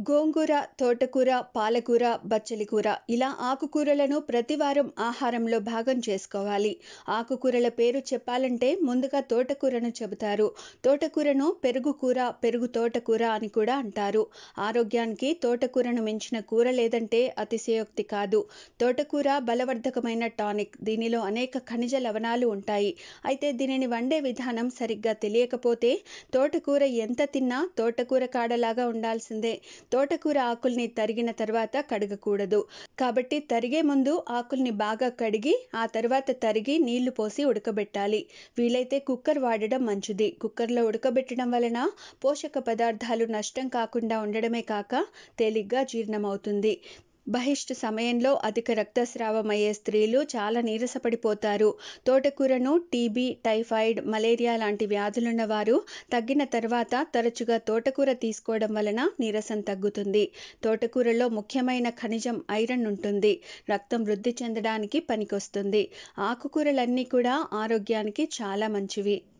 గోంగూర తోటకూర పాలకూర బచ్చలి కూర ఇలా ఆకుకూరలను ప్రతివారం ఆహారంలో భాగం చేసుకోవాలి ఆకుకూరల పేరు చెప్పాలంటే ముందుగా తోటకూరను చెబుతారు తోటకూరను పెరుగు కూర పెరుగు తోటకూర అని కూడా అంటారు ఆరోగ్యానికి తోటకూరను మించిన కూర లేదంటే అతిశయోక్తి కాదు తోటకూర బలవర్ధకమైన టానిక్ దీనిలో అనేక ఖనిజ లవణాలు ఉంటాయి అయితే దీనిని వండే విధానం సరిగ్గా తెలియకపోతే తోటకూర ఎంత తిన్నా తోటకూర కాడలాగా ఉండాల్సిందే తోటకూర ఆకుల్ని తరిగిన తర్వాత కడగకూడదు కాబట్టి తరిగే ముందు ఆకుల్ని బాగా కడిగి ఆ తర్వాత తరిగి నీళ్లు పోసి ఉడకబెట్టాలి వీలైతే కుక్కర్ వాడడం మంచిది కుక్కర్లో ఉడకబెట్టడం వలన పోషక పదార్థాలు నష్టం కాకుండా ఉండడమే కాక తేలిగ్గా జీర్ణమవుతుంది బహిష్టు సమయంలో అధిక రక్తస్రావం అయ్యే స్త్రీలు చాలా నీరసపడిపోతారు తోటకూరను టీబీ టైఫాయిడ్ మలేరియా లాంటి వ్యాధులున్న వారు తగ్గిన తర్వాత తరచుగా తోటకూర తీసుకోవడం వలన నీరసం తగ్గుతుంది తోటకూరలో ముఖ్యమైన ఖనిజం ఐరన్ ఉంటుంది రక్తం వృద్ధి చెందడానికి పనికొస్తుంది ఆకుకూరలన్నీ కూడా ఆరోగ్యానికి చాలా మంచివి